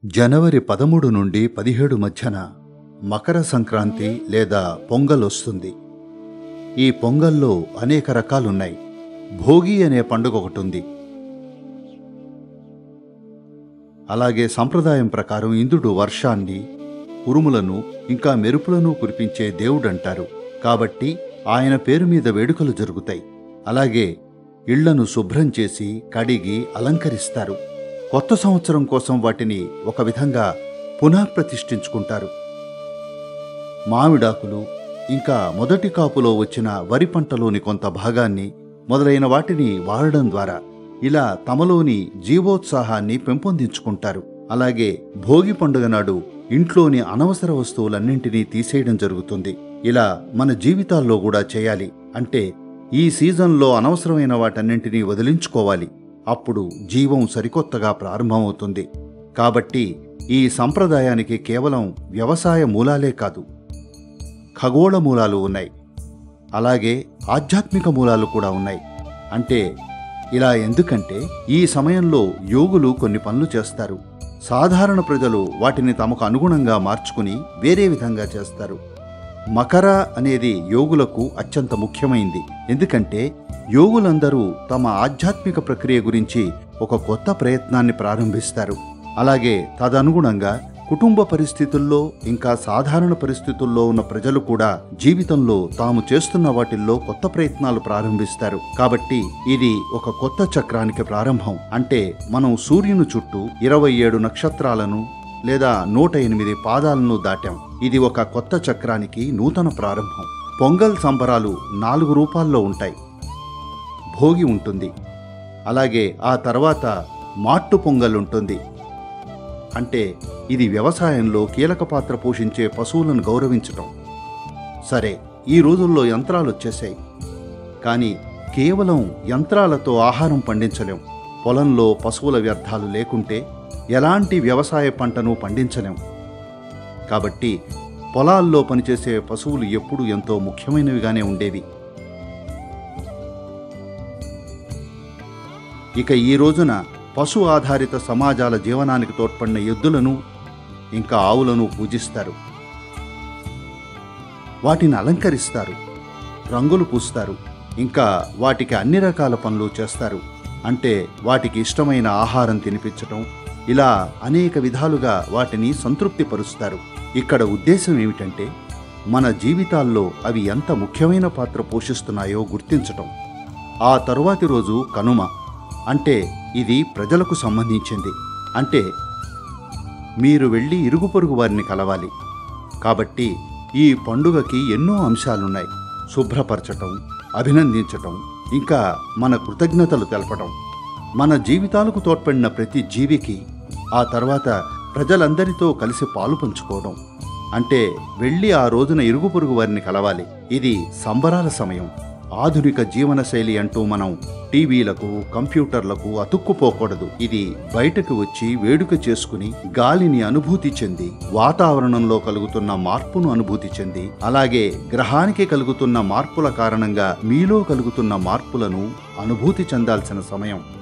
జనవరి పదమూడు నుండి పదిహేడు మధ్యన మకర సంక్రాంతి లేదా పొంగల్ వస్తుంది ఈ పొంగల్లో అనేక రకాలున్నాయి భోగి అనే పండుగ ఒకటి ఉంది అలాగే సంప్రదాయం ప్రకారం ఇంద్రుడు వర్షాన్ని ఉరుములను ఇంకా మెరుపులను కురిపించే దేవుడంటారు కాబట్టి ఆయన పేరు మీద వేడుకలు జరుగుతాయి అలాగే ఇళ్లను శుభ్రం చేసి కడిగి అలంకరిస్తారు కొత్త సంవత్సరం కోసం వాటిని ఒక విధంగా పునఃప్రతిష్ఠించుకుంటారు మామిడాకులు ఇంకా మొదటి కాపులో వచ్చిన వరి పంటలోని కొంత భాగాన్ని మొదలైన వాటిని వాడడం ద్వారా ఇలా తమలోని జీవోత్సాహాన్ని పెంపొందించుకుంటారు అలాగే భోగి పండుగ నాడు ఇంట్లోని అనవసర వస్తువులన్నింటినీ తీసేయడం జరుగుతుంది ఇలా మన జీవితాల్లో కూడా చేయాలి అంటే ఈ సీజన్లో అనవసరమైన వాటన్నింటినీ వదిలించుకోవాలి అప్పుడు జీవం సరికొత్తగా ప్రారంభమవుతుంది కాబట్టి ఈ సంప్రదాయానికి కేవలం వ్యవసాయ మూలాలే కాదు ఖగోళ మూలాలు ఉన్నాయి అలాగే ఆధ్యాత్మిక మూలాలు కూడా ఉన్నాయి అంటే ఇలా ఎందుకంటే ఈ సమయంలో యోగులు కొన్ని పనులు చేస్తారు సాధారణ ప్రజలు వాటిని తమకు అనుగుణంగా మార్చుకుని వేరే విధంగా చేస్తారు మకర అనేది యోగులకు అత్యంత ముఖ్యమైంది ఎందుకంటే యోగులందరూ తమ ఆధ్యాత్మిక ప్రక్రియ గురించి ఒక కొత్త ప్రయత్నాన్ని ప్రారంభిస్తారు అలాగే తదనుగుణంగా కుటుంబ పరిస్థితుల్లో ఇంకా సాధారణ పరిస్థితుల్లో ఉన్న ప్రజలు కూడా జీవితంలో తాము చేస్తున్న వాటిల్లో కొత్త ప్రయత్నాలు ప్రారంభిస్తారు కాబట్టి ఇది ఒక కొత్త చక్రానికి ప్రారంభం అంటే మనం సూర్యుని చుట్టూ ఇరవై ఏడు నక్షత్రాలను లేదా నూట ఎనిమిది పాదాలను దాటాం ఇది ఒక కొత్త చక్రానికి నూతన ప్రారంభం పొంగల్ సంబరాలు నాలుగు రూపాల్లో ఉంటాయి భోగి ఉంటుంది అలాగే ఆ తర్వాత మాట్టు పొంగల్ ఉంటుంది అంటే ఇది వ్యవసాయంలో కీలక పాత్ర పోషించే పశువులను గౌరవించటం సరే ఈ రోజుల్లో యంత్రాలు వచ్చేసాయి కానీ కేవలం యంత్రాలతో ఆహారం పండించలేం పొలంలో పశువుల వ్యర్థాలు లేకుంటే ఎలాంటి వ్యవసాయ పంటను పండించలేం కాబట్టి పొలాల్లో పనిచేసే పశువులు ఎప్పుడూ ఎంతో ముఖ్యమైనవిగానే ఉండేవి ఇక ఈ రోజున పశు ఆధారిత సమాజాల జీవనానికి తోడ్పడిన ఎద్దులను ఇంకా ఆవులను పూజిస్తారు వాటిని అలంకరిస్తారు రంగులు పూస్తారు ఇంకా వాటికి అన్ని రకాల పనులు చేస్తారు అంటే వాటికి ఇష్టమైన ఆహారం తినిపించటం ఇలా అనేక విధాలుగా వాటిని సంతృప్తిపరుస్తారు ఇక్కడ ఉద్దేశం ఏమిటంటే మన జీవితాల్లో అవి ఎంత ముఖ్యమైన పాత్ర పోషిస్తున్నాయో గుర్తించటం ఆ తరువాతి రోజు కనుమ అంటే ఇది ప్రజలకు సంబంధించింది అంటే మీరు వెళ్ళి ఇరుగు పొరుగు వారిని కలవాలి కాబట్టి ఈ పండుగకి ఎన్నో అంశాలున్నాయి శుభ్రపరచటం అభినందించటం ఇంకా మన కృతజ్ఞతలు తెలపటం మన జీవితాలకు తోడ్పడిన ప్రతి జీవికి ఆ తర్వాత ప్రజలందరితో కలిసి పాలు పంచుకోవడం అంటే వెళ్ళి ఆ రోజున ఇరుగు పొరుగు వారిని కలవాలి ఇది సంబరాల సమయం ఆధునిక జీవనశైలి అంటూ మనం టీవీలకు కంప్యూటర్లకు అతుక్కుపోకూడదు ఇది బయటకు వచ్చి వేడుక చేసుకుని గాలిని అనుభూతి చెంది వాతావరణంలో కలుగుతున్న మార్పును అనుభూతి చెంది అలాగే గ్రహానికి కలుగుతున్న మార్పుల కారణంగా మీలో కలుగుతున్న మార్పులను అనుభూతి చెందాల్సిన సమయం